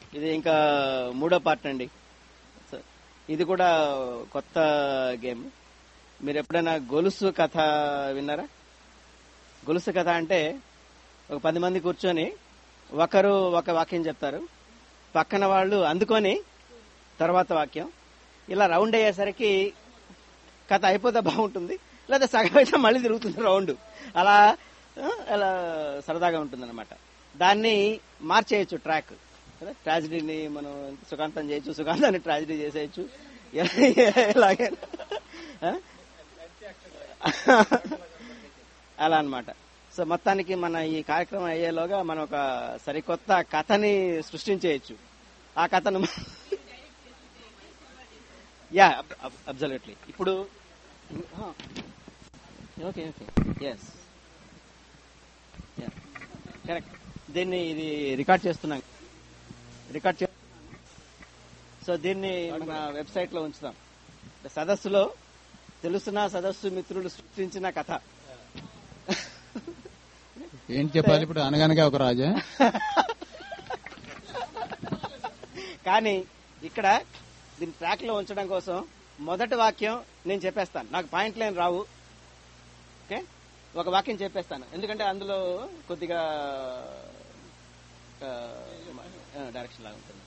ఇది ఇంకా మూడో పార్ట్ అండి సో, ఇది కూడా కొత్త గేమ్ మీరు ఎప్పుడైనా గొలుసు కథ విన్నారా గొలుసు కథ అంటే ఒక పది మంది కూర్చొని ఒకరు ఒక వాక్యం చెప్తారు పక్కన వాళ్ళు అందుకొని తర్వాత వాక్యం ఇలా రౌండ్ అయ్యేసరికి కథ అయిపోతే బాగుంటుంది లేదా సగం అయితే మళ్ళీ తిరుగుతుంది రౌండ్ అలా ఆ, అలా సరదాగా ఉంటుంది అనమాట దాన్ని మార్చేయచ్చు ట్రాక్ కదా ట్రాజిడీని మనం సుఖాంతం చేయొచ్చు సుఖాంతాన్ని ట్రాజిడీ చేసేయచ్చు ఎలా- ఎలాగైనా ఆ? అలా అన్నమాట సో మొత్తానికి మన ఈ కార్యక్రమం అయ్యేలోగా మనం ఒక సరికొత్త కథని సృష్టించేయచ్చు ఆ కథను యా అబ్జల్యూట్లీ ఇప్పుడు ఓకే ఓకే ఎస్ కరెక్ట్ దీన్ని ఇది రికార్డ్ చేస్తున్నాం రికార్డ్ చే సో దీన్ని మన వెబ్సైట్ లో ఉంచుదాం సదస్సులో తెలుసున్న సదస్సు మిత్రులు సృష్టించిన కథ ఏంటి చెప్పాలి ఇప్పుడు అనగనగా ఒక రాజా కానీ ఇక్కడ దీన్ని ట్రాక్ లో ఉంచడం కోసం మొదటి వాక్యం నేను చెప్పేస్తాను నాకు పాయింట్ లైన్ రావు ఓకే ఒక వాక్యం చెప్పేస్తాను ఎందుకంటే అందులో కొద్దిగా డైరెక్షన్ లాగా ఉంటుంది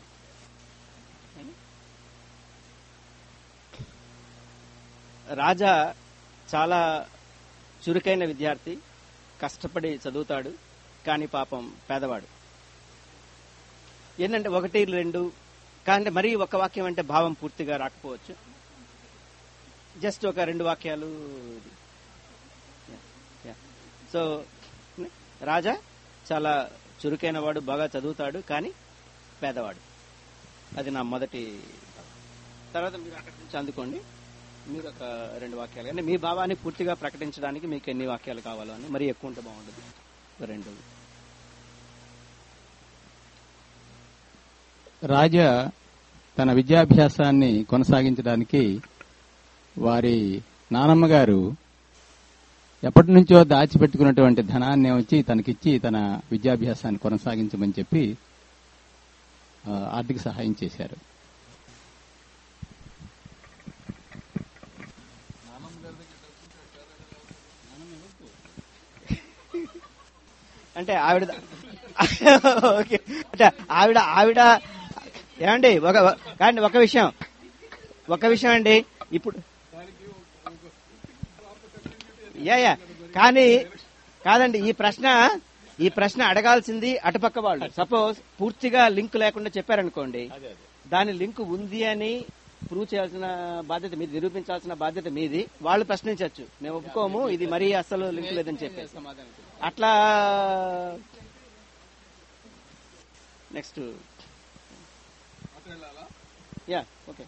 రాజా చాలా చురుకైన విద్యార్థి కష్టపడి చదువుతాడు కానీ పాపం పేదవాడు ఏంటంటే ఒకటి రెండు కానీ మరీ ఒక వాక్యం అంటే భావం పూర్తిగా రాకపోవచ్చు జస్ట్ ఒక రెండు వాక్యాలు సో రాజా చాలా చురుకైన వాడు బాగా చదువుతాడు కానీ పేదవాడు అది నా మొదటి తర్వాత మీరు అక్కడి నుంచి అందుకోండి మీరు ఒక రెండు వాక్యాలు అంటే మీ భావాన్ని పూర్తిగా ప్రకటించడానికి మీకు ఎన్ని వాక్యాలు కావాలో అని మరీ ఎక్కువ ఉంటే బాగుండదు ఒక రెండు రాజా తన విద్యాభ్యాసాన్ని కొనసాగించడానికి వారి నానమ్మ గారు ఎప్పటి నుంచో దాచిపెట్టుకున్నటువంటి ధనాన్ని వచ్చి తనకిచ్చి తన విద్యాభ్యాసాన్ని కొనసాగించమని చెప్పి ఆ, ఆర్థిక సహాయం చేశారు అంటే ఆవిడ ఓకే అంటే ఆవిడ ఆవిడ ఏమండి ఒక కానీ ఒక విషయం ఒక విషయం అండి ఇప్పుడు యా యా కానీ కాదండి ఈ ప్రశ్న ఈ ప్రశ్న అడగాల్సింది అటుపక్క వాళ్ళు సపోజ్ పూర్తిగా లింక్ లేకుండా చెప్పారనుకోండి దాని లింక్ ఉంది అని ప్రూవ్ చేయాల్సిన బాధ్యత మీది నిరూపించాల్సిన బాధ్యత మీది వాళ్ళు ప్రశ్నించవచ్చు మేము ఒప్పుకోము ఇది మరీ అసలు లింక్ లేదని చెప్పేసి అట్లా నెక్స్ట్ యా ఓకే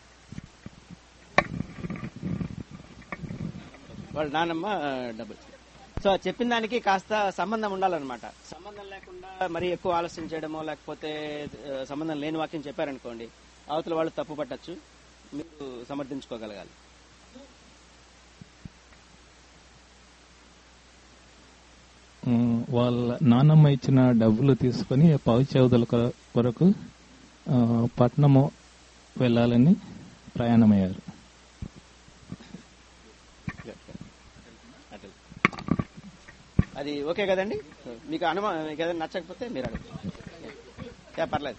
వాళ్ళ నానమ్మ డబుల్ సో చెప్పిన దానికి కాస్త సంబంధం ఉండాలన్నమాట సంబంధం లేకుండా మరీ ఎక్కువ ఆలస్యం చేయడమో లేకపోతే ఆ, సంబంధం లేని వాక్యం చెప్పారనుకోండి అవతల వాళ్ళు తప్పు పట్టచ్చు మీరు సమర్థించుకోగలగాలి ఉమ్, వాళ్ళ నాన్నమ్మ ఇచ్చిన డబ్బులు తీసుకొని పౌచౌదల కొరకు ఆ, పట్నము వెళ్ళాలని ప్రయాణమయ్యారు అటు. అది ఓకే కదండి మీకు అనుమానం మీకు ఏదైనా నచ్చకపోతే మీరు అడుగు యా, పర్లేదు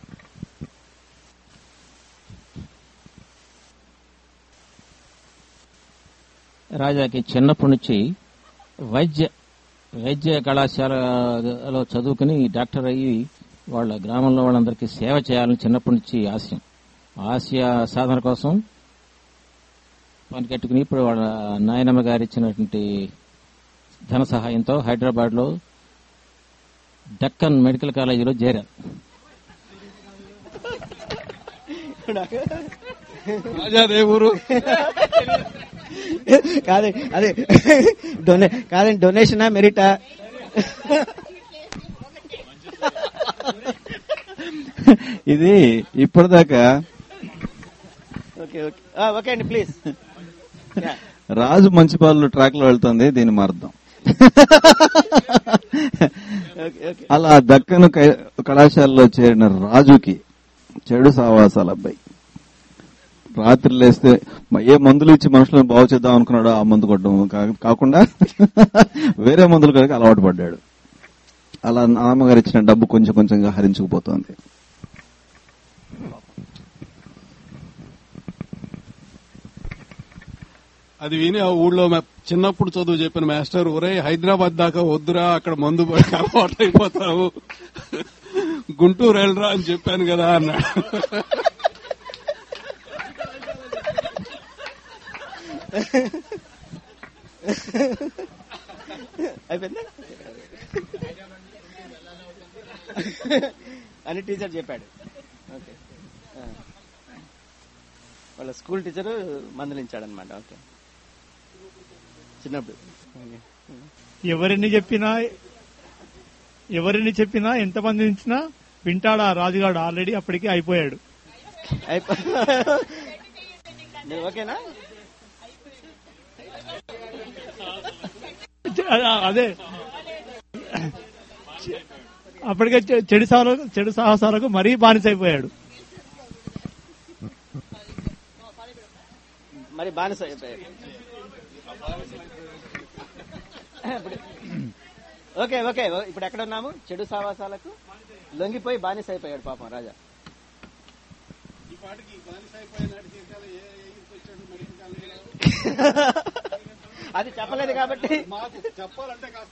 రాజాకి చిన్నప్పటి నుంచి వైద్య వైద్య కళాశాలలో చదువుకుని డాక్టర్ అయ్యి వాళ్ళ గ్రామంలో వాళ్ళందరికీ సేవ చేయాలని చిన్నప్పటి నుంచి ఆశయం ఆశయ సాధన కోసం పనికట్టుకుని ఇప్పుడు వాళ్ళ నాయనమ్మ గారు ఇచ్చినటువంటి ధన సహాయంతో హైదరాబాద్ లో డక్కన్ మెడికల్ కాలేజీలో చేరారు రాజాదే ఊరు కాదే అదే డొనే కాదండి డొనేషనా మెరిటా ఇది ఇప్పటిదాకా ఓకే ఓకే ఆ, ఓకే అండి ప్లీజ్ యా. రాజు మంచిపాలు ట్రాక్ లో వెళ్తుంది దీన్ని మారుద్దాం ఓకే ఓకే అలా దక్కను కై- కళాశాలలో చేరిన రాజుకి చెడు సావాసాల అబ్బాయి రాత్రి లేస్తే మ- ఏ మందులు ఇచ్చి మనుషులను బాగు చేద్దాం అనుకున్నాడో ఆ మందు కొట్టడం కా- కాకుండా వేరే మందులు కనుక అలవాటు పడ్డాడు అలా నాన్నగారు ఇచ్చిన డబ్బు కొంచెం కొంచెంగా హరించుకుపోతోంది అది విని ఆ ఊళ్ళో మా- చిన్నప్పుడు చదువు చెప్పిన మాస్టర్ ఒరే హైదరాబాద్ దాకా వద్దురా అక్కడ మందు పడి అలవాటు అయిపోతావు గుంటూరు వెళ్ళరా అని చెప్పాను కదా అన్నాడు అయిపోయిందా అని టీచర్ చెప్పాడు ఓకే ఆ. వాళ్ళ స్కూల్ టీచర్ మందలించాడు అనమాట ఓకే చిన్నప్పుడు ఓకే. ఎవరిని చెప్పినా ఎవరిని చెప్పినా ఎంతమంది ఇచ్చినా వింటాడు ఆ రాజుగాడు ఆల్రెడీ అప్పటికి అయిపోయాడు అయిపో నువ్వు ఓకేనా అదే అప్పటికే చె- చెడు సాహసాలకు చెడు సాహసాలకు మరీ బానిస అయిపోయాడు మరి బానిస అయిపోయాడు ఇప్పుడు- ఓకే ఓకే ఓ- ఇప్పుడు ఎక్కడ ఉన్నాము చెడు సావాసాలకు లొంగిపోయి బానిస అయిపోయాడు పాపం రాజా అది చెప్పలేదు కాబట్టి చెప్పాలంటే కాస్త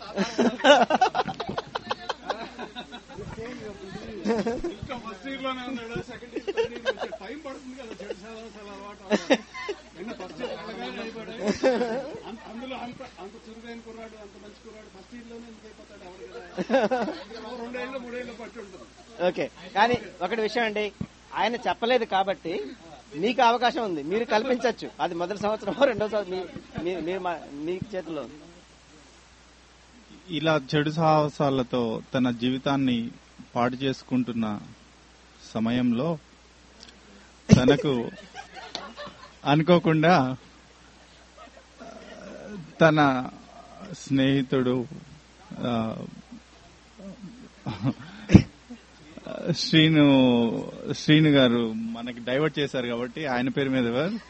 ఇంకా ఫస్ట్ ఇయర్ లోనే ఉన్నాడు సెకండ్ ఇయర్ థర్డ్ ఇయర్ వచ్చే టైం పడుతుంది కదా చెడు సావాసాలు అలవాటు అవ్వడానికి. నిన్న ఫస్ట్ ఇయర్ వెళ్ళగానే అయిపోయాడు. అంత- అందులో అంత అంత చురుగైన కుర్రాడు అంత మంచి కుర్రాడు ఫస్ట్ ఇయర్ లోనే ఎందుకు అయిపోతాడు ఎవరు కదా రెండేళ్ళు మూడేళ్ళు పట్టి ఉంటుంది ఓకే కానీ ఒకటి విషయం అండి ఆయన చెప్పలేదు కాబట్టి మీకు అవకాశం ఉంది మీరు కల్పించవచ్చు అది మొదటి సంవత్సరం రెండో సంవత్సరం మీ- మీ- మీరు మా- మీ చేతిలో ఉంది. ఇలా చెడు సాహసాలతో తన జీవితాన్ని పాడు చేసుకుంటున్న సమయంలో తనకు అనుకోకుండా ఆ, తన స్నేహితుడు ఆ, శ్రీను శ్రీను గారు మనకి డైవర్ట్ చేశారు కాబట్టి ఆయన పేరు మీద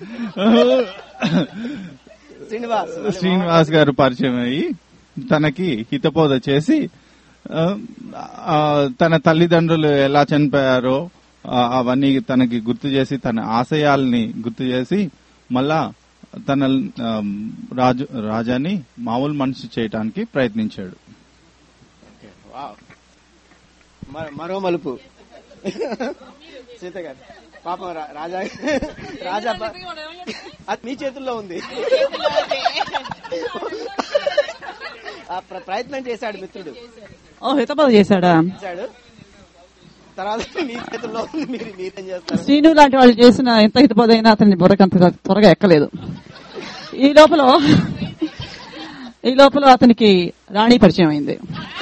శ్రీనివాస్ శ్రీనివాస్ గారు పరిచయం అయ్యి తనకి హితబోధ చేసి ఆ, ఆ, తన తల్లిదండ్రులు ఎలా చనిపోయారో ఆ, అవన్నీ తనకి గుర్తు చేసి తన ఆశయాల్ని గుర్తు చేసి మళ్ళా తన ఆ, రాజు రాజాని మామూలు మనిషి చేయటానికి ప్రయత్నించాడు ఓకే, వావ్. మ- మరో మలుపు సీత గారు పాపం రా- రాజా రాజా బ- అది మీ చేతుల్లో ఉంది ఆ ప్ర- ప్రయత్నం చేశాడు మిత్రుడు ఓ హితబోధ చేశాడా చేశాడు తర్వాత మీ చేతుల్లో ఉంది మీరు మీరేం చేస్తారు శ్రీను లాంటి వాళ్ళు చేసిన ఎంత హితబోధ అయినా అతని బుర్రకు అంత త్వరగా ఎక్కలేదు ఈ లోపల ఈ లోపల అతనికి రాణి పరిచయం అయింది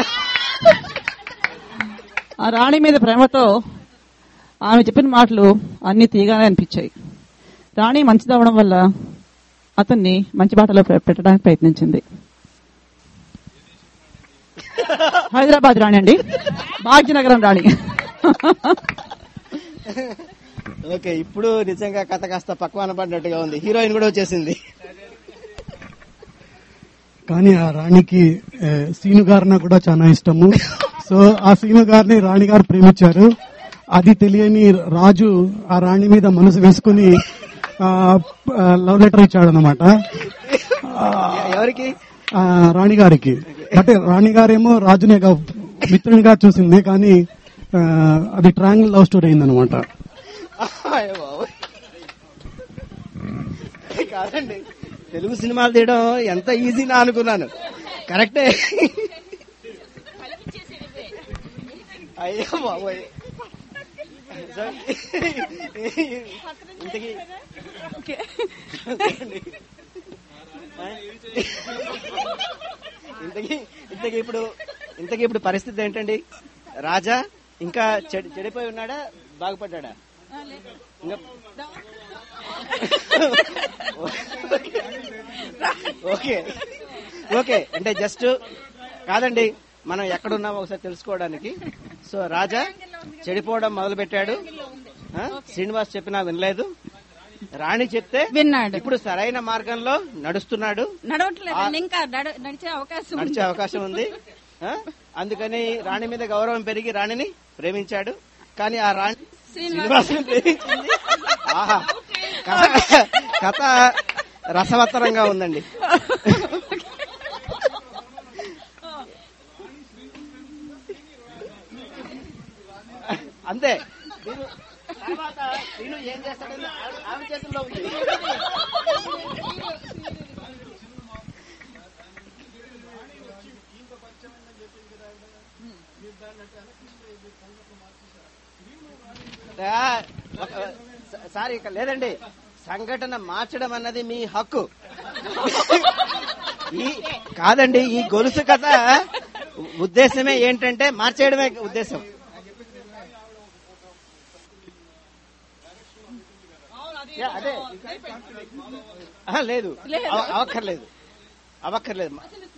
ఆ రాణి మీద ప్రేమతో ఆమె చెప్పిన మాటలు అన్ని తీగానే అనిపించాయి రాణి మంచిదవడం వల్ల అతన్ని మంచి బాటలో పె- పెట్టడానికి ప్రయత్నించింది హైదరాబాద్ రాణి అండి భాగ్యనగరం రాణి ఓకే ఇప్పుడు నిజంగా కథ కాస్త పక్వాన పడినట్టుగా ఉంది హీరోయిన్ కూడా వచ్చేసింది కానీ ఆ రాణికి ఏ, సీను గారిన కూడా చాలా ఇష్టము సో ఆ సీను గారిని రాణి గారు ప్రేమించారు అది తెలియని రాజు ఆ రాణి మీద మనసు వేసుకుని లవ్ లెటర్ ఇచ్చాడు అనమాట ఎవరికి రాణి గారికి అంటే రాణి గారేమో రాజునే గా- మిత్రునిగా చూసింది కానీ ఆ, అది ట్రాంగిల్ లవ్ స్టోరీ అయిందనమాట అయ్య బాబోయ్. కాదండి తెలుగు సినిమాలు తీయడం ఎంత ఈజీనా అనుకున్నాను కరెక్టే అయ్యో బాబోయ్ సో, ఇంతకీ ఇంతకీ ఇంతకీ ఇప్పుడు ఇంతకీ ఇప్పుడు పరిస్థితి ఏంటండి రాజా ఇంకా చెడి చెడిపోయి ఉన్నాడా బాగుపడ్డా ఇంకా ఓకే ఓకే అంటే జస్ట్ కాదండి మనం ఎక్కడున్నామో ఒకసారి తెలుసుకోవడానికి సో రాజా చెడిపోవడం మొదలు పెట్టాడు ఆ? శ్రీనివాస్ చెప్పినా వినలేదు రాణి చెప్తే విన్నాడు ఇప్పుడు సరైన మార్గంలో నడుస్తున్నాడు నడవట్లేదు ఇంకా నడ- నడిచే అవకాశం ఉంది. నడిచే అవకాశం ఉంది ఆ? అందుకని రాణి మీద గౌరవం పెరిగి రాణిని ప్రేమించాడు కానీ ఆ రాణి శ్రీనివాసుని ప్రేమించింది ఆహా కథ కథ రసవత్తరంగా ఉందండి అంతే దీని తర్వాత శ్రీను ఏం చేస్తాడని ఆమె- ఆమె చేతుల్లో ఉంది ఆ, ఒక- స- సారీ ఇక లేదండి సంఘటన మార్చడం అన్నది మీ హక్కు ఈ కాదండి ఈ గొలుసు కథ ఉద్దేశమే ఏంటంటే మార్చేయడమే ఉద్దేశం యా, అదే ఆహా, లేదు అవ- అవక్కర్లేదు అవక్కర్లేదు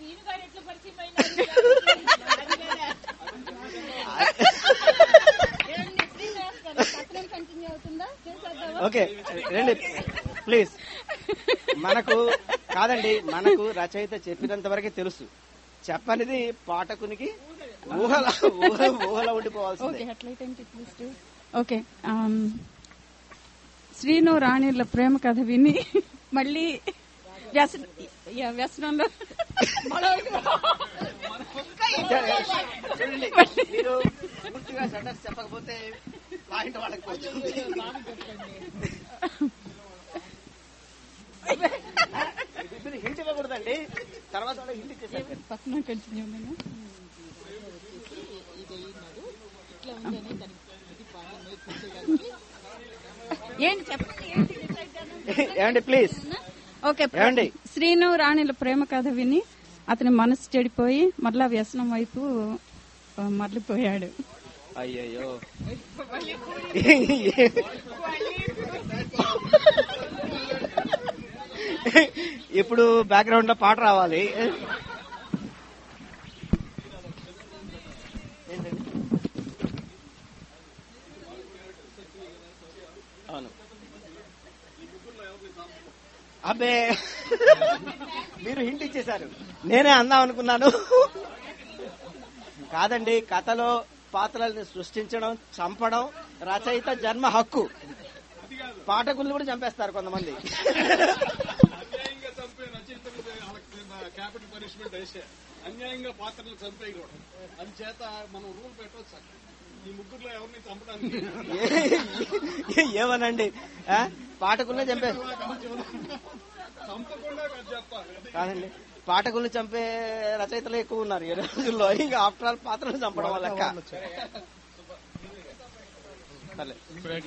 ఓకే రండి ప్లీజ్ మనకు కాదండి మనకు రచయిత చెప్పినంత వరకే తెలుసు చెప్పనిది పాఠకునికి ఊహల ఊహ ఊహల ఉండిపోవాల్సిందే ఓకే అట్లయితే ఏంటి twist? ఓకే ఆమ్, శ్రీను రాణిల ప్రేమ కథ విని మళ్ళీ వ్యసన యా, వ్యసనంలో చూడండి మీరు పూర్తిగా సెంటెన్స్ చెప్పకపోతే పాయింట్ వాళ్ళకి పోతుంది మీరు హింట్ ఇవ్వకూడదండి తర్వాత వాళ్ళకి హింట్ ఇచ్చేసారు పక్కన కంటిన్యూ ఏంటి చెప్పండి ఏంటి decide చేద్దాం? ఏమండి ప్లీజ్ ఓకే ఏమండి? శ్రీను రాణిల ప్రేమ కథ విని అతని మనసు చెడిపోయి మరలా వ్యసనం వైపు ఆ, మరలిపోయాడు అయ్యయ్యో ఇప్పుడు బ్యాక్గ్రౌండ్ లో పాట రావాలి అవును అబ్బే మీరు హింట్ ఇచ్చేశారు నేనే అందాం అనుకున్నాను కాదండి కథలో పాత్రల్ని సృష్టించడం చంపడం రచయిత జన్మ హక్కు పాఠకుల్ని కూడా చంపేస్తారు కొంతమంది అన్యాయంగా చంపే రచయితలు వాళ్ళకి క్యాపిటల్ పనిష్మెంట్ వేసే అన్యాయంగా పాత్రలు చంపేయకూడదు అందుచేత మనం రూల్ పెట్టవచ్చు అక్కడ. ఈ ముగ్గురులో ఎవరిని చంపడానికి ఏ- ఏమనండి ఆ? పాఠకుల్ని చంపే చంపకుండా కాదు చెప్పాలి కాదండి పాఠకుల్ని చంపే రచయితలు ఎక్కువ ఉన్నారు ఈ రోజుల్లో ఇంకా ఆఫ్టర్ ఆల్ పాత్రలు చంపడం వల్ల లెక్క. సర్లే.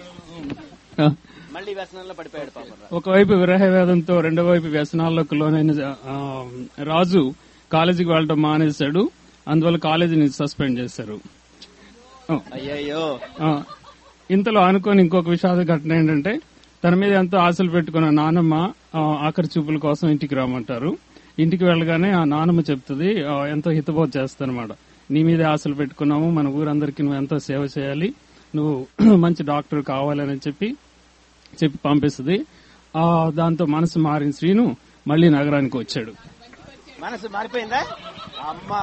మళ్ళీ వ్యసనంలో పడిపోయాడు పాపం ఒకవైపు విరహ వేదంతో రెండో వైపు వ్యసనాల్లోకి లోనైన ఆ, రాజు కాలేజీకి వెళ్ళడం మానేశాడు అందువల్ల కాలేజీని సస్పెండ్ చేశారు ఆ, అయ్యయ్యో ఆ, ఇంతలో అనుకోని ఇంకొక విషాద ఘటన ఏంటంటే తన మీద ఎంతో ఆశలు పెట్టుకున్న నానమ్మ ఆ, ఆఖరి చూపుల కోసం ఇంటికి రామంటారు ఇంటికి వెళ్ళగానే ఆ నానమ్మ చెప్తుంది ఆ, ఎంతో హితబోధ చేస్తానమాట నీ మీదే ఆశలు పెట్టుకున్నాము మన ఊరందరికీ నువ్వు ఎంతో సేవ చేయాలి నువ్వు మంచి డాక్టర్ కావాలని చెప్పి చెప్పి పంపిస్తుంది ఆ దాంతో మనసు మారిన శ్రీను మళ్ళీ నగరానికి వచ్చాడు మనసు మారిపోయిందా అమ్మా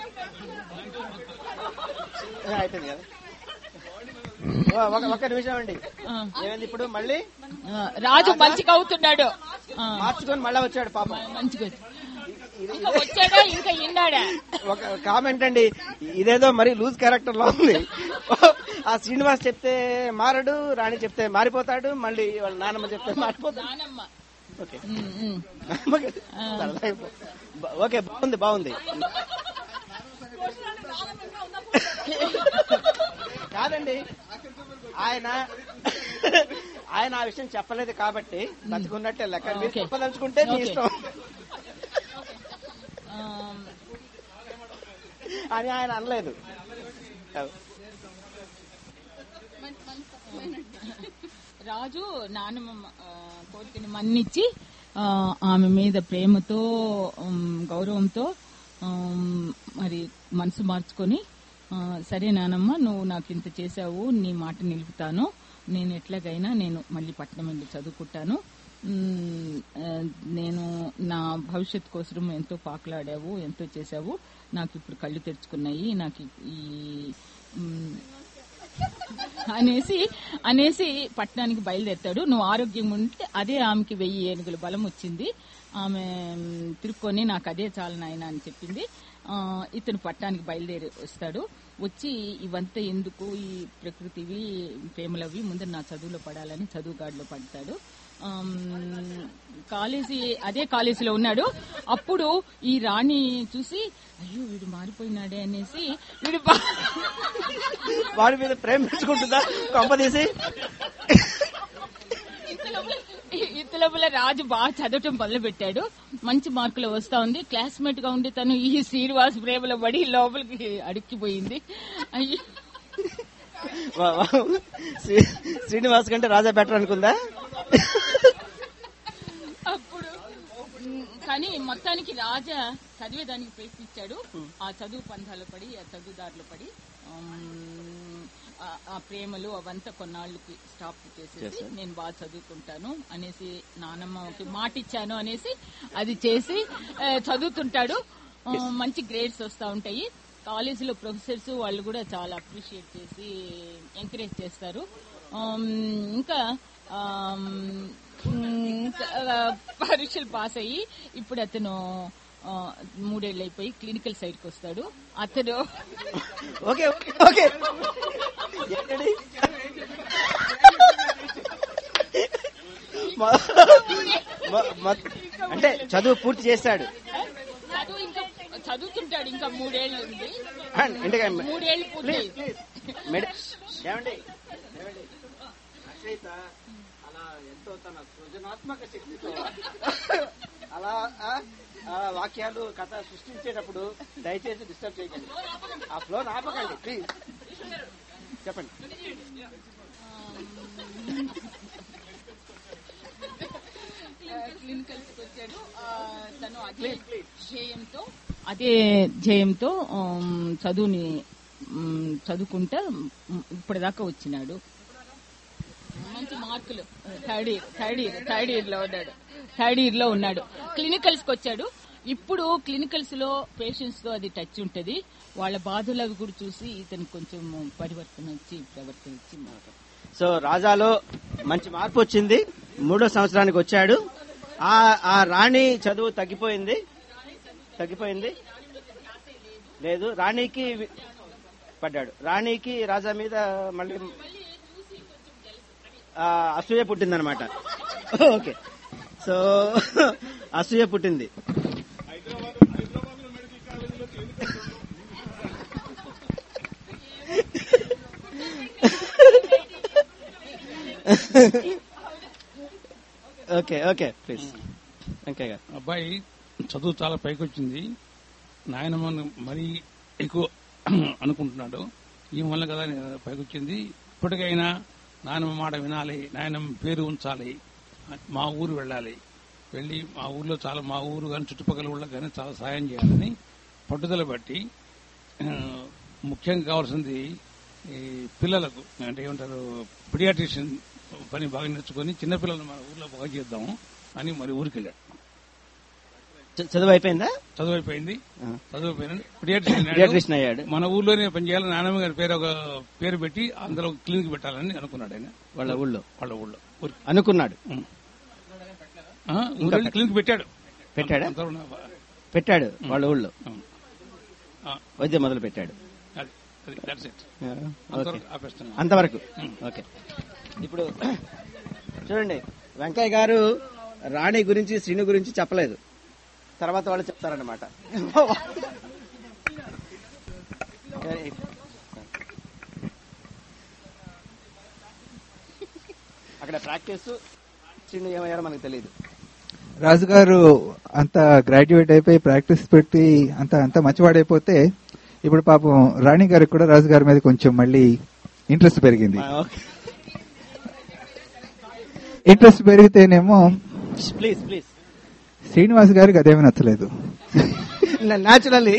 ఏ, అయిపోయింది కదా ఓ, ఒక ఒక నిమిషం అండి ఏమైంది ఇప్పుడు మళ్ళీ రాజు మంచిగా అవుతున్నాడు ఆ, మార్చుకొని మళ్ళీ వచ్చాడు పాపం మంచిగా ఇది- ఇంకా వచ్చాడా ఇంకా ఇన్నాడా ఒక కామెంట్ అండి ఇదేదో మరి లూజ్ క్యారెక్టర్ లో ఉంది ఆ శ్రీనివాస్ చెప్తే మారడు రాణి చెప్తే మారిపోతాడు మళ్ళీ వాళ్ళ నాన్నమ్మ చెప్తే మారిపోతాడు నానమ్మ ఓకే ఉమ్, ఉమ్. సరదాగా బా- ఓకే బాగుంది బాగుంది కాదండి ఆయన ఆయన ఆ విషయం చెప్పలేదు కాబట్టి బతుకున్నట్టే లెక్క మీరు ఓకే. చెప్పదలుచుకుంటే మీ ఓకే. ఇష్టం ఆ, అని ఆయన అనలేదు రాజు నానమ్మ ఆ, కోరికని మన్నిచ్చి ఆ, ఆమె మీద ప్రేమతో ఉమ్, గౌరవంతో ఉమ్, మరి మనసు మార్చుకొని ఆ, సరే నానమ్మ నువ్వు నాకు ఇంత చేశావు నీ మాట నిలుపుతాను నేను ఎట్లాగైనా నేను మళ్ళీ పట్నం వెళ్ళి చదువుకుంటాను మ్, ఆ, నేను నా భవిష్యత్ కోసం ఎంతో పాకులాడావు ఎంతో చేశావు నాకు ఇప్పుడు కళ్ళు తెరుచుకున్నాయి నాకు ఈ మ్, అనేసి అనేసి పట్టణానికి బయలుదేరుతాడు నువ్వు ఆరోగ్యంగా ఉంటే అదే ఆమెకి వెయ్యి ఏనుగుల బలం వచ్చింది ఆమె మ్, తిరుక్కొని నాకు అదే చాలు నాయన అని చెప్పింది ఆ, ఇతను పట్టణానికి బయలుదేరి వస్తాడు వచ్చి ఇవంతా ఎందుకు ఈ ప్రకృతివి ప్రేమలవి ముందు నా చదువులో పడాలని చదువు గాడిలో పడతాడు ఆమ్, కాలేజీ అదే కాలేజీలో ఉన్నాడు అప్పుడు ఈ రాణి చూసి అయ్యో వీడు మారిపోయినాడే అనేసి వీడు బా- వాడి మీద ప్రేమ పెంచుకుంటుందా కొంపదీసి ఇంత లోపల రాజు బాగా చదవటం మొదలు పెట్టాడు మంచి మార్కులు వస్తా ఉంది క్లాస్మేట్ గా ఉండి తను ఈ శ్రీనివాస్ ప్రేమలో పడి లోపలికి అడుక్కిపోయింది అయ్యో వా- వా- శ్రీ- శ్రీనివాస్ కంటే రాజా బెటర్ అనుకుందా అప్పుడు ఉమ్, కానీ మొత్తానికి రాజా చదివేదానికి ప్రయత్నించాడు ఆ చదువు పంథాలు పడి ఆ చదువుదారులు పడి ఉమ్, ఆ- ఆ ప్రేమలు అవంతా కొన్నాళ్ళకి స్టాప్ చేసేసి చేశారు. నేను బాగా చదువుకుంటాను అనేసి నానమ్మకి మాట ఇచ్చాను అనేసి అది చేసి ఆ, చదువుతుంటాడు ఆ, మంచి గ్రేడ్స్ వస్తా ఉంటాయి కాలేజీలో ప్రొఫెసర్స్ వాళ్ళు కూడా చాలా అప్రిషియేట్ చేసి ఎంకరేజ్ చేస్తారు ఆమ్, ఇంకా ఆమ్, ఇంకా, ఆ, పరీక్షలు పాస్ అయ్యి ఇప్పుడు అతను ఆ, మూడేళ్ళు అయిపోయి క్లినికల్ సైడ్ కి వస్తాడు అతను ఓకే ఓకే ఓకే ఏంటండి? మ- మ- మ- అంటే చదువు పూర్తి చేశాడు చదువు ఇంకా చదువుతుంటాడు ఇంకా మూడేళ్ళు ఉంది అండ్ ఇంటికి మూడేళ్ళు పూర్తి మెడి- ఏమండి ఏమండి? రచయిత అలా ఎంతో తన సృజనాత్మక శక్తితో అలా ఆ, ఆ వాక్యాలు కథ సృష్టించేటప్పుడు దయచేసి డిస్టర్బ్ చేయకండి ఆ ఫ్లో ఆపకండి ప్లీజ్ చెప్పండి క్లినికల్స్ వచ్చాడు ఆ, తను అదే ధ్యేయంతో అదే ధ్యేయంతో ఆమ్, చదువుని ఉమ్, చదువుకుంటా ఉమ్, ఇప్పటిదాకా వచ్చినాడు మంచి మార్కులు third year third year third year లో ఉన్నాడు థర్డ్ ఇయర్ లో ఉన్నాడు క్లినికల్స్ కి వచ్చాడు ఇప్పుడు క్లినికల్స్ లో పేషెంట్స్ తో అది టచ్ ఉంటది వాళ్ళ బాధలు అవి కూడా చూసి ఇతను కొంచెం పరివర్తన వచ్చి ప్రవర్తన వచ్చి మాట సో రాజాలో మంచి మార్పు వచ్చింది మూడో సంవత్సరానికి వచ్చాడు ఆ ఆ రాణి చదువు తగ్గిపోయింది తగ్గిపోయింది లేదు రాణికి వి- పడ్డాడు రాణికి రాజా మీద మళ్ళీ ఆ, అసూయ పుట్టిందనమాట ఓకే సో అసూయ పుట్టింది ఓకే ఓకే ప్లీజ్ వెంకయ్య గారు అబ్బాయి చదువు చాలా పైకి వచ్చింది నాయనమ్మను మరీ ఎక్కువ అనుకుంటున్నాడు ఈ వల్ల కదా నేను పైకి వచ్చింది ఇప్పటికైనా నాయనమ్మ మాట వినాలి నాయనమ్మ పేరు ఉంచాలి మా ఊరు వెళ్ళాలి వెళ్ళి మా ఊర్లో చాలా మా ఊరు కానీ చుట్టుపక్కల ఊళ్ళకి కానీ చాలా సాయం చేయాలని పట్టుదల బట్టి ఆ, ముఖ్యంగా కావాల్సింది ఈ పిల్లలకు అంటే ఏమంటారు పిడియాట్రిషియన్ పని బాగా నేర్చుకుని చిన్నపిల్లలు మన ఊర్లో బాగా చేద్దాము అని మరి ఊరికి వెళ్ళాడు చ- చదువు అయిపోయిందా చదువు అయిపోయింది ఆ. చదువు అయిపోయింది పిడియాట్రిషియన్ Pediatrician అయ్యాడు. మన ఊర్లోనే పనిచేయాలని నానమ్మ గారి పేరు ఒక పేరు పెట్టి అందులో క్లినిక్ పెట్టాలని అనుకున్నాడు ఆయన వాళ్ళ ఊళ్ళో వాళ్ళ ఊళ్ళో ఊరికి. అనుకున్నాడు ఆ, ఊరు వెళ్ళి క్లినిక్ పెట్టాడు పెట్టాడా అంతవరకు నా- పెట్టాడు వాళ్ళ ఊళ్ళో ఆ, వైద్యం మొదలు పెట్టాడు అది అది that's it. ఓకే. అంతవరకు ఆపేస్తున్నాను. అంతవరకు ఉం. ఓకే ఇప్పుడు చూడండి వెంకయ్య గారు రాణి గురించి శ్రీను గురించి చెప్పలేదు తర్వాత వాళ్ళు చెప్తారన్నమాట అక్కడ ప్రాక్టీస్ శ్రీను ఏమయ్యారో మనకు తెలియదు రాజుగారు అంత గ్రాడ్యుయేట్ అయిపోయి ప్రాక్టీస్ పెట్టి అంత అంత మంచివాడైపోతే ఇప్పుడు పాపం రాణి గారికి కూడా రాజుగారి మీద కొంచెం మళ్ళీ ఇంట్రెస్ట్ పెరిగింది ఓకే ఇంట్రెస్ట్ పెరిగితేనేమో ప్లీజ్ ప్లీజ్ శ్రీనివాస్ గారికి అదేమీ నచ్చలేదు న్యాచురల్లీ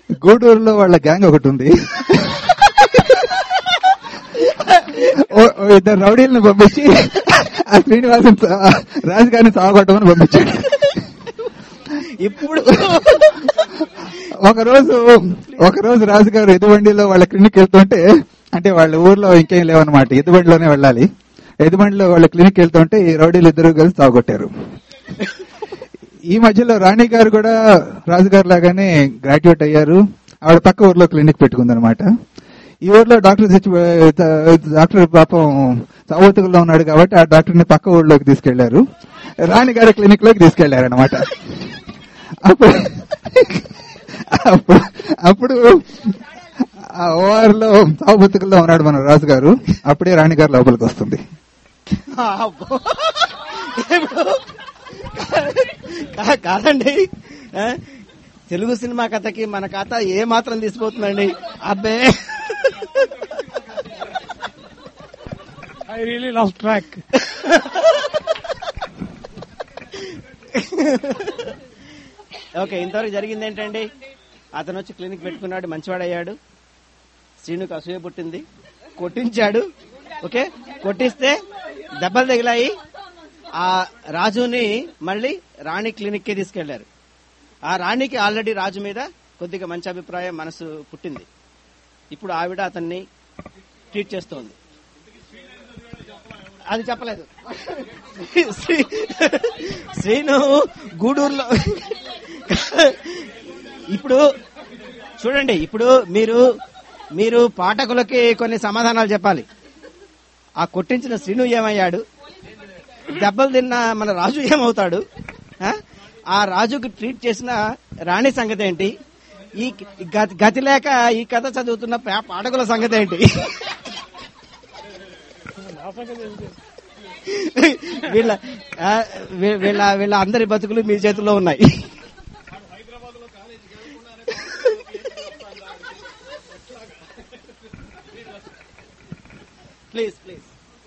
గూడూరులో వాళ్ళ గ్యాంగ్ ఒకటి ఉంది ఓ- ఓ ఇద్దరు రౌడీలను పంపించి ఆ శ్రీనివాసం రాజు గారిని సాగొట్టమని పంపించాడు ఇప్పుడు ఒక రోజు ఒక రోజు రాజుగారు ఎదుబండిలో వాళ్ళ క్లినిక్ వెళ్తుంటే అంటే వాళ్ళ ఊర్లో ఇంకేం లేవన్నమాట ఎదుబండిలోనే వెళ్ళాలి ఎదుబండిలో వాళ్ళ క్లినిక్ వెళ్తుంటే ఈ రౌడీలు ఇద్దరు కలిసి తాగొట్టారు ఈ మధ్యలో రాణి గారు కూడా రాజుగారు లాగానే గ్రాడ్యుయేట్ అయ్యారు ఆవిడ పక్క ఊర్లో క్లినిక్ పెట్టుకుందనమాట ఈ ఊర్లో డాక్టర్ చచ్చి డాక్టర్ పాపం సావతుకుల్లో ఉన్నాడు కాబట్టి ఆ డాక్టర్ ని పక్క ఊర్లోకి తీసుకెళ్లారు రాణి గారి క్లినిక్ లోకి తీసుకెళ్లారు అనమాట అప్పుడు అప్పుడు అప్పుడు ఆ ఓఆర్ లో సావబతుకుల్లో ఉన్నాడు మన రాజు గారు అప్పుడే రాణి గారు లోపలికి వస్తుంది అబ్బో. ఇప్పుడు కా- కాదండి ఆ? తెలుగు సినిమా కథకి మన కథ ఏ మాత్రం తీసిపోతుందండి అబ్బే I really lost track okay ఇంతవరకు జరిగింది ఏంటండి అతను వచ్చి క్లినిక్ పెట్టుకున్నాడు మంచివాడయ్యాడు శ్రీనుకు అసూయ పుట్టింది కొట్టించాడు ఓకే కొట్టిస్తే దెబ్బలు తగిలాయి ఆ రాజుని మళ్ళీ రాణి క్లినిక్ కి తీసుకెళ్లారు ఆ రాణికి ఆల్రెడీ రాజు మీద కొద్దిగా మంచి అభిప్రాయం మనసు పుట్టింది ఇప్పుడు ఆవిడ అతన్ని ట్రీట్ చేస్తోంది అది చెప్పలేదు శ్రీ- శ్రీను గూడూరులో ఇప్పుడు చూడండి ఇప్పుడు మీరు మీరు పాఠకులకి కొన్ని సమాధానాలు చెప్పాలి ఆ కొట్టించిన శ్రీను ఏమయ్యాడు దెబ్బలు తిన్న మన రాజు ఏమవుతాడు ఆ? ఆ రాజుకు ట్రీట్ చేసిన రాణి సంగతి ఏంటి ఈ గతి- గతి లేక ఈ కథ చదువుతున్న పా- పాఠకుల సంగతి ఏంటి వీళ్ళ ఆ, వీ- వీళ్ళ వీళ్ళ అందరి బతుకులు మీ చేతిలో ఉన్నాయి ప్లీజ్ ప్లీజ్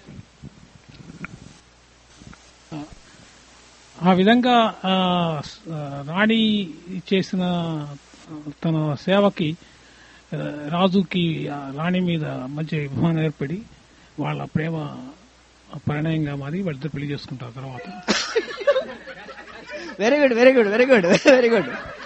ఆ విధంగా ఆ, స- ఆ, రాణి చేసిన ఆ, తన సేవకి ఆ, రాజుకి ఆ రాణి మీద మంచి అభిమానం ఏర్పడి వాళ్ళ ప్రేమ పరిణయంగా మారి వాళ్ళిద్దరు పెళ్లి చేసుకుంటారు తర్వాత very good very good very good very good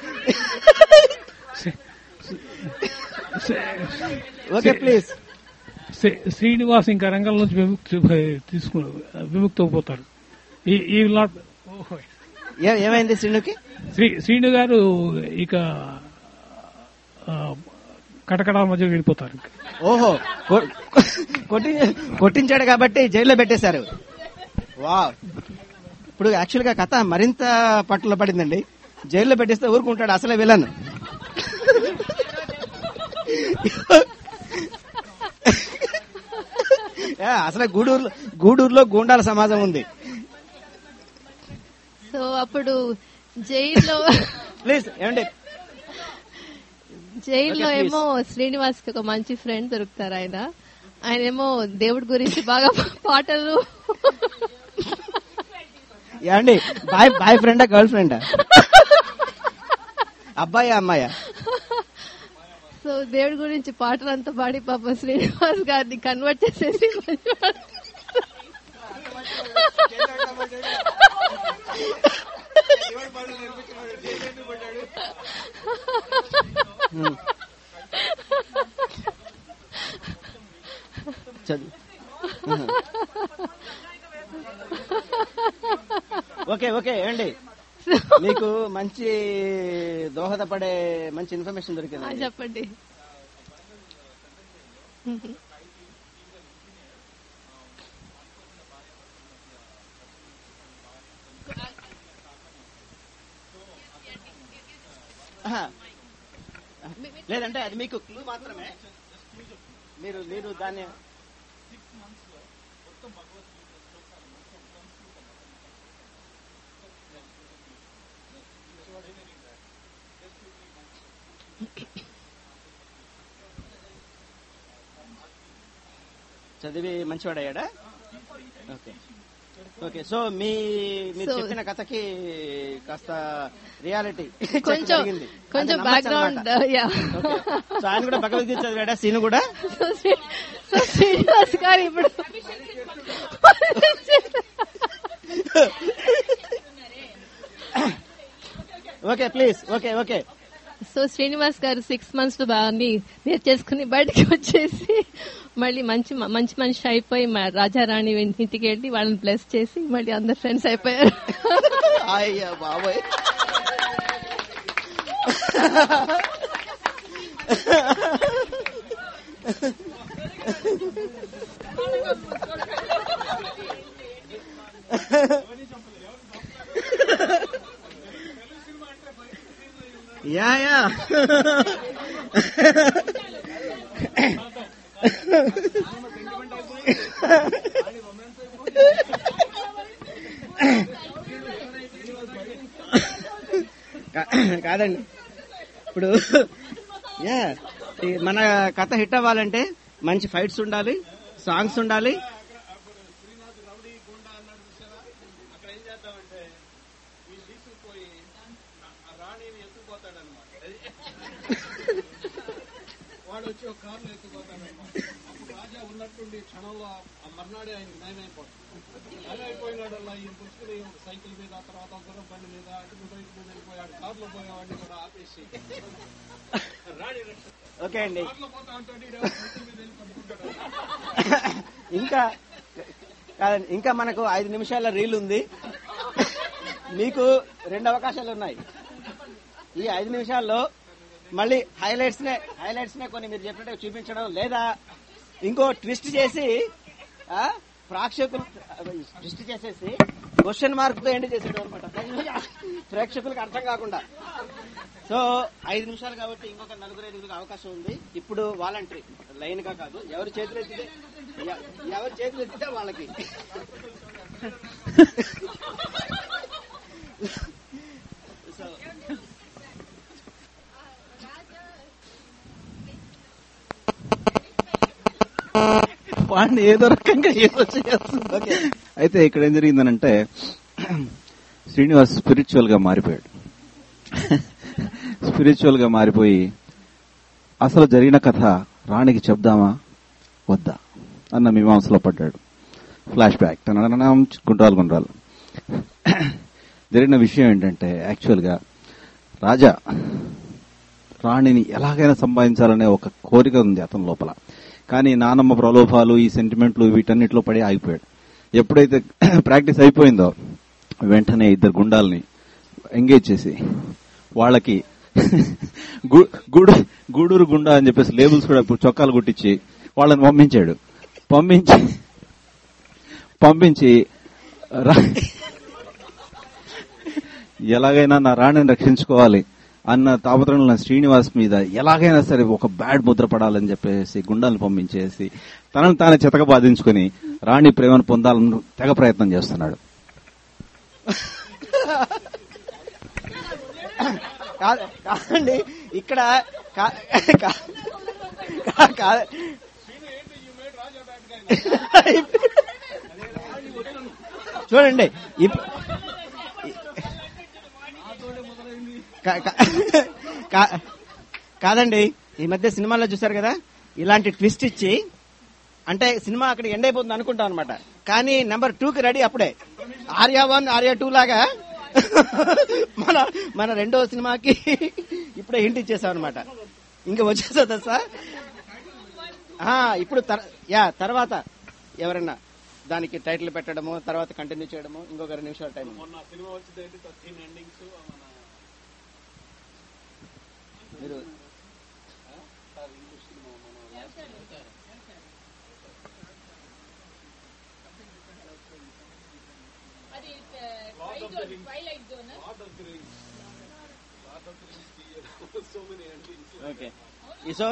okay please Sri- Srinivas ఇంకా రంగం నుంచి విముక్తి తీసుకు విముక్తి అయిపోతారు ఈ ఈ నాట్ ఏ- ఏమైంది శ్రీనుకి శ్రీ శ్రీను గారు ఇక ఆ, కటకడాల మధ్య వెళ్ళిపోతారు ఇంకా. ఓహో కొ- కొట్టి కొట్టించాడు కాబట్టి జైల్లో పెట్టేశారు వా ఇప్పుడు యాక్చువల్ గా కథ మరింత పట్టులో పడిందండి జైల్లో పెట్టేస్తే ఊరుకుంటాడు అసలే విలన్ యా, అసలే గూడూరులో గూడూరులో గూండాల సమాజం ఉంది సో అప్పుడు జైల్లో ప్లీజ్ ఏమండి జైల్లో Okay, please. ఏమో శ్రీనివాస్ కి ఒక మంచి ఫ్రెండ్ దొరుకుతారు ఆయన ఆయన ఏమో దేవుడి గురించి బాగా పాటలు ఏమండి బాయ్ బాయ్ ఫ్రెండా గర్ల్ ఫ్రెండా అబ్బాయా అమ్మాయా సో దేవుడి గురించి పాటలు అంతా పాడి పాప శ్రీనివాస్ గారిని కన్వర్ట్ చేసేసి మంచివాడు. Hmm. చదువు ఓకే ఓకే ఏమండి మీకు మంచి దోహదపడే మంచి ఇన్ఫర్మేషన్ ఆ, దొరికింది చెప్పండి ఆహా. లేదంటే అది మీకు క్లూ మాత్రమే మీరు మీరు దాన్ని చదివి మంచివాడయ్యాడా ఓకే ఓకే సో మీ మీరు So- చెప్పిన కథకి కాస్త రియాలిటీ కొంచెం కొంచెం బ్యాక్గ్రౌండ్ యా సో ఆయన కూడా భగవద్గీత చదివాడా సీను కూడా సో శ్రీ- సో శ్రీనివాస్ గారు ఇప్పుడు okay please okay okay so Srinivas గారు సిక్స్ మంత్స్ లో బాగుంది నేర్చేసుకుని బయటకు వచ్చేసి మళ్ళీ మంచి మంచి మనిషి అయిపోయి మా రాజారాణి ఇంటికి వెళ్ళి వాళ్ళని బ్లెస్ చేసి మళ్ళీ అందరు ఫ్రెండ్స్ అయిపోయారు అయ్యా బాబోయ్ యా యా కా- కాదండి ఇప్పుడు యా ఈ మన కథ హిట్ అవ్వాలంటే మంచి ఫైట్స్ ఉండాలి సాంగ్స్ ఉండాలి వాడు వచ్చి ఒక కారులో ఎత్తుకుపోతాడన్నమాట అప్పుడు రాజా ఉన్నట్టుండి క్షణంలో ఆ మర్నాడే ఆయన నయమైపోతాడు అలా అయిపోయినాడల్లా ఈయన పుచ్చుకుని సైకిల్ మీద తర్వాత గుర్రం బండి మీద అటు ఇటు ఇటు వెళ్ళిపోయాడు కారులో పోయేవాడిని కూడా ఆపేసి రాణి రక్ష ఓకే అండి కారులో పోతా ఉంటాడు ఈడ సైకిల్ మీద వెళ్ళి పట్టుకుంటాడు ఇంకా కాదండి ఇంకా మనకు ఐదు నిమిషాల రీల్ ఉంది మీకు రెండు అవకాశాలు ఉన్నాయి ఈ ఐదు నిమిషాల్లో మళ్ళీ హైలైట్స్ నే హైలైట్స్ నే కొన్ని మీరు చెప్పినట్టు చూపించడం లేదా ఇంకో ట్విస్ట్ చేసి ఆ, ప్రేక్షకులు ట్విస్ట్ చేసేసి క్వశ్చన్ మార్క్ తో ఎండ్ చేసేయడం అనమాట ప్రేక్షకులకు అర్థం కాకుండా సో ఐదు నిమిషాలు కాబట్టి ఇంకొక నలుగురు ఐదుగురికి అవకాశం ఉంది ఇప్పుడు వాలంటరీ లైన్ గా కాదు ఎవరు చేతులు ఎత్తితే ఎ- ఎవరు చేతులు ఎత్తితే వాళ్ళకి సో వాడిని ఏదో రకంగా ఏదో చేస్తుంది ఓకే అయితే ఇక్కడ ఏం జరిగిందనంటే శ్రీనివాస్ స్పిరిచువల్ గా మారిపోయాడు స్పిరిచువల్ గా మారిపోయి అసలు జరిగిన కథ రాణికి చెప్దామా వద్దా అన్న మీమాంసలో పడ్డాడు ఫ్లాష్ బ్యాక్ తన గుండ్రాలు గుండ్రాలు జరిగిన విషయం ఏంటంటే యాక్చువల్ గా రాజా రాణిని ఎలాగైనా సంపాదించాలనే ఒక కోరిక ఉంది అతని లోపల కానీ నానమ్మ ప్రలోభాలు ఈ సెంటిమెంట్లు వీటన్నిటిలో పడి ఆగిపోయాడు ఎప్పుడైతే ప్రాక్టీస్ అయిపోయిందో వెంటనే ఇద్దరు గుండాల్ని ఎంగేజ్ చేసి వాళ్ళకి గు- గూడు గూడూరు గుండా అని చెప్పేసి లేబుల్స్ కూడా ఇప్పుడు చొక్కాలు కుట్టించి వాళ్ళని పంపించాడు పంపించి పంపించి రా- ఎలాగైనా నా రాణిని రక్షించుకోవాలి అన్న తాపత్రంలో శ్రీనివాస్ మీద ఎలాగైనా సరే ఒక బ్యాడ్ ముద్ర పడాలని చెప్పేసి గుండాలను పంపించేసి తనను తాను చితక బాధించుకుని రాణి ప్రేమను పొందాలని తెగ ప్రయత్నం చేస్తున్నాడు కాదు కాదండి ఇక్కడ కా- కా- కా- కా- చూడండి ఇప్- కా- కా- కా- కాదండి ఈ మధ్య సినిమాల్లో చూసారు కదా ఇలాంటి ట్విస్ట్ ఇచ్చి అంటే సినిమా అక్కడ ఎండ్ అయిపోతుంది అనుకుంటాం అనమాట కానీ నెంబర్ టూ కి రెడీ అప్పుడే ఆర్యా వన్ ఆర్యా టూ లాగా మన మన రెండో సినిమాకి ఇప్పుడే హింట్ ఇచ్చేసాం అనమాట ఇంకా వచ్చేసా సార్ ఇప్పుడు తర్- యా తర్వాత ఎవరన్నా దానికి టైటిల్ పెట్టడము తర్వాత కంటిన్యూ చేయడము ఇంకొక రెండు నిమిషాల టైం ఉంది. మొన్న సినిమా వచ్చింది థర్టీన్ ఎండింగ్స్ మీరు ఓకే సో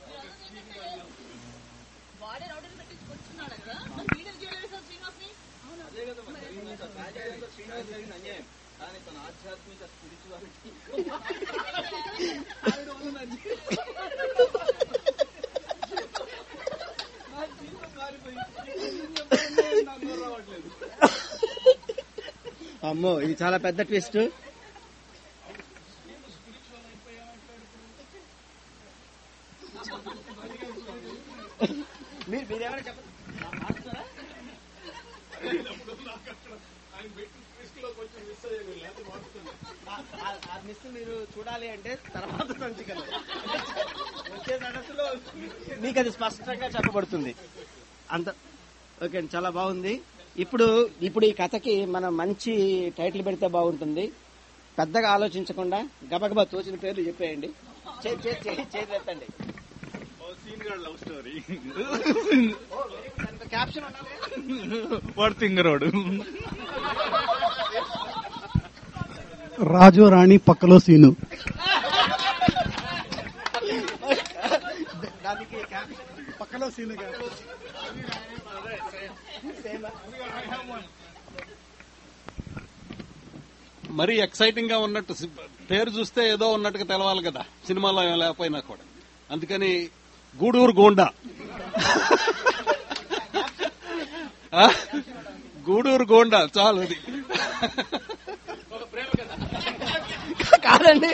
అమ్మో ఇది చాలా పెద్ద ట్విస్ట్ మీరు మీరేమైనా చెప్పండి అయినప్పుడు నాకు అక్కడ ఆయన పెట్టిన twist లో కొంచెం మిస్ అయ్యాను లేకపోతే మారుతుంది ఆ మిస్ మీరు చూడాలి అంటే తర్వాత సంచికలు వచ్చే సదస్సులో మీకు అది స్పష్టంగా చెప్పబడుతుంది అంత ఓకే అండి చాలా బాగుంది ఇప్పుడు ఇప్పుడు ఈ కథకి మనం మంచి టైటిల్ పెడితే బాగుంటుంది పెద్దగా ఆలోచించకుండా గబగబా తోచిన పేర్లు చెప్పేయండి చే- చే- చే- చేతులు ఎత్తండి సీన్ గారి లవ్ స్టోరీ క్యాప్షన్ వాడు తింగరోడు రాజు రాణి పక్కలో సీను దానికి క్యాప్షన్ పక్కలో సీను మరీ ఎక్సైటింగ్ గా ఉన్నట్టు సి- పేరు చూస్తే ఏదో ఉన్నట్టుగా తెలవాలి కదా సినిమాలో ఏం లేకపోయినా కూడా అందుకని గూడూరు గోండా ఆ? గూడూరు గోండా చాలు అది కాదండి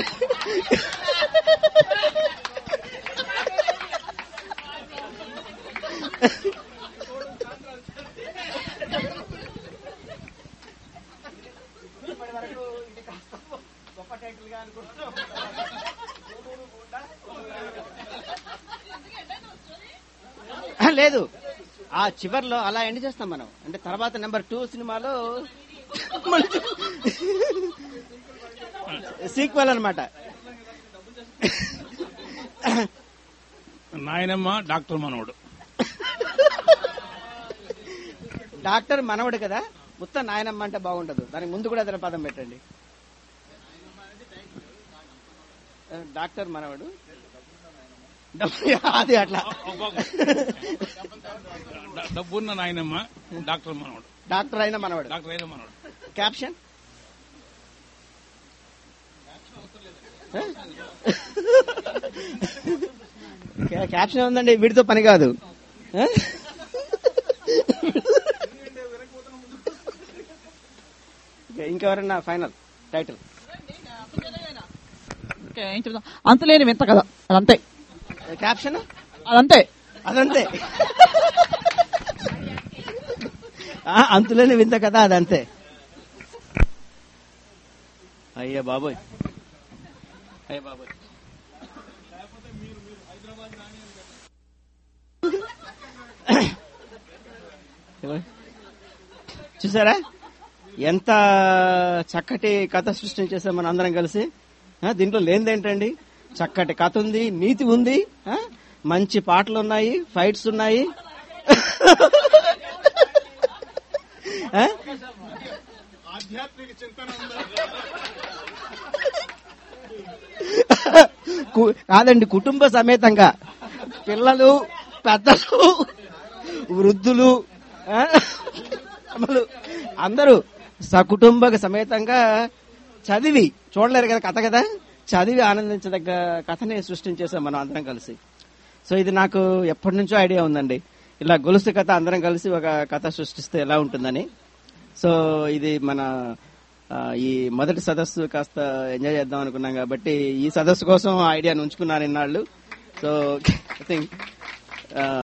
లేదు ఆ చివర్లో అలా ఎండ్ చేస్తాం మనం అంటే తర్వాత నెంబర్ టూ సినిమాలో సీక్వెల్ అన్నమాట నాయనమ్మ డాక్టర్ మనవడు డాక్టర్ మనవడు కదా మొత్తం నాయనమ్మ అంటే బాగుండదు దానికి ముందు కూడా ఏదైనా పదం పెట్టండి డాక్టర్ మనవడు అది అట్లా డ- డబ్బున్న నాయనమ్మ డాక్టర్ మనవడు డాక్టర్ అయిన మనవడు డాక్టర్ అయిన మనవడు క్యాప్షన్ క్యాప్షన్ ఉందండి వీడితో పని కాదు ఆ? ఓకే, ఇంకెవరన్నా ఫైనల్ టైటిల్ ఓకే, ఏం చెప్తాం అంతులేని వింత కదా అదంతే క్యాప్షన్ అదంతే అదంతే ఆ, అంతులేని వింత కదా అదంతే అయ్యా బాబోయ్ అయ్యా బాబోయ్ ఎవరు? చూసారా ఎంత చక్కటి కథ సృష్టించేసాం మనం అందరం కలిసి ఆ, దీంట్లో లేనిదేంటండి చక్కటి కథ ఉంది నీతి ఉంది ఆ, మంచి పాటలు ఉన్నాయి ఫైట్స్ ఉన్నాయి ఆ? ఆధ్యాత్మిక చింతన కు- కాదండి కుటుంబ సమేతంగా పిల్లలు పెద్దలు వృద్ధులు ఆ, అమలు అందరూ సకుటుంబ సమేతంగా చదివి చూడలేరు కదా కథ కదా చదివి ఆనందించదగ్గ కథని సృష్టించేసాం మనం అందరం కలిసి సో ఇది నాకు ఎప్పటి నుంచో ఐడియా ఉందండి ఇలా గొలుసు కథ అందరం కలిసి ఒక కథ సృష్టిస్తే ఎలా ఉంటుందని సో ఇది మన ఆ, ఈ మొదటి సదస్సు కాస్త ఎంజాయ్ చేద్దాం అనుకున్నాం కాబట్టి ఈ సదస్సు కోసం ఆ ఐడియాను ఉంచుకున్నాను ఇన్నాళ్ళు సో ఐ థింక్